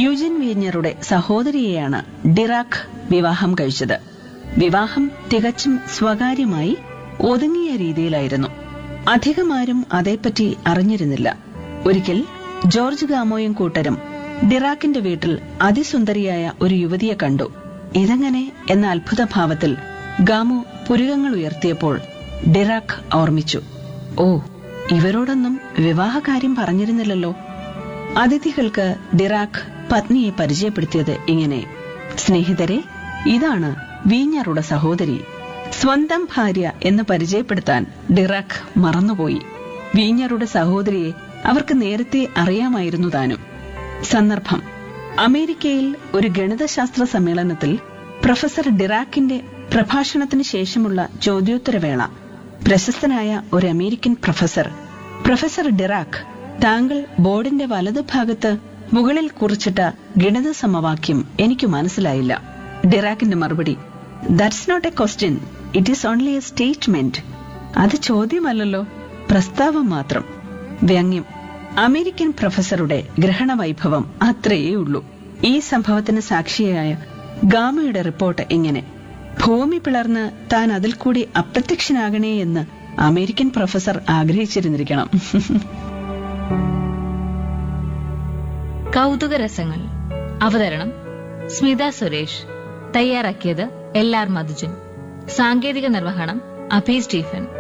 Eugene വീഞ്ഞറുടെ സഹോദരിയെയാണ് Dirac വിവാഹം കഴിച്ചത് വിവാഹം തികച്ചും സ്വകാര്യമായി ഒതുങ്ങിയ രീതിയിലായിരുന്നു അധികമാരും അതേപ്പറ്റി അറിഞ്ഞിരുന്നില്ല ഒരിക്കൽ ജോർജ് ഗാമോയും കൂട്ടരും ഡിറാക്കിന്റെ വീട്ടിൽ അതിസുന്ദരിയായ ഒരു യുവതിയെ കണ്ടു ഇതെങ്ങനെ എന്ന അത്ഭുതഭാവത്തിൽ ഗാമു പുരുകങ്ങൾ ഉയർത്തിയപ്പോൾ ഡിറാക്ക് ഓർമ്മിച്ചു ഓ ഇവരോടൊന്നും വിവാഹകാര്യം പറഞ്ഞിരുന്നില്ലല്ലോ അതിഥികൾക്ക് ഡിറാക്ക് പത്നിയെ പരിചയപ്പെടുത്തിയത് ഇങ്ങനെ സ്നേഹിതരെ ഇതാണ് വീഞ്ഞറുടെ സഹോദരി സ്വന്തം ഭാര്യ എന്ന് പരിചയപ്പെടുത്താൻ ഡിറാക്ക് മറന്നുപോയി വീഞ്ഞറുടെ സഹോദരിയെ അവർക്ക് നേരത്തെ അറിയാമായിരുന്നു താനും സന്ദർഭം അമേരിക്കയിൽ ഒരു ഗണിതശാസ്ത്ര സമ്മേളനത്തിൽ പ്രൊഫസർ ഡിറാക്കിന്റെ പ്രഭാഷണത്തിന് ശേഷമുള്ള ചോദ്യോത്തരവേള പ്രശസ്തനായ ഒരു അമേരിക്കൻ പ്രൊഫസർ പ്രൊഫസർ ഡിറാക്ക് താങ്കൾ ബോർഡിന്റെ വലതുഭാഗത്ത് മുകളിൽ കുറിച്ചിട്ട ഗണിത സമവാക്യം എനിക്ക് മനസ്സിലായില്ല ഡിറാക്കിന്റെ മറുപടി that's not a question it is only a statement അത് ചോദ്യമല്ലല്ലോ പ്രസ്താവം മാത്രം വ്യംഗ്യം അമേരിക്കൻ പ്രൊഫസറുടെ ഗ്രഹണവൈഭവം അത്രയേ ഉള്ളൂ ഈ സംഭവത്തിന് സാക്ഷിയായ ഗാമയുടെ റിപ്പോർട്ട് ഇങ്ങനെ ഭൂമി പിളർന്ന് താൻ അതിൽ കൂടി അപ്രത്യക്ഷനാകണേ എന്ന് അമേരിക്കൻ പ്രൊഫസർ ആഗ്രഹിച്ചിരുന്നിരിക്കണം കൗതുകരസങ്ങൾ അവതരണം സ്മിത സുരേഷ് തയ്യാറാക്കിയത് എൽ ആർ മധുജൻ സാങ്കേതിക നിർവഹണം അഭി സ്റ്റീഫൻ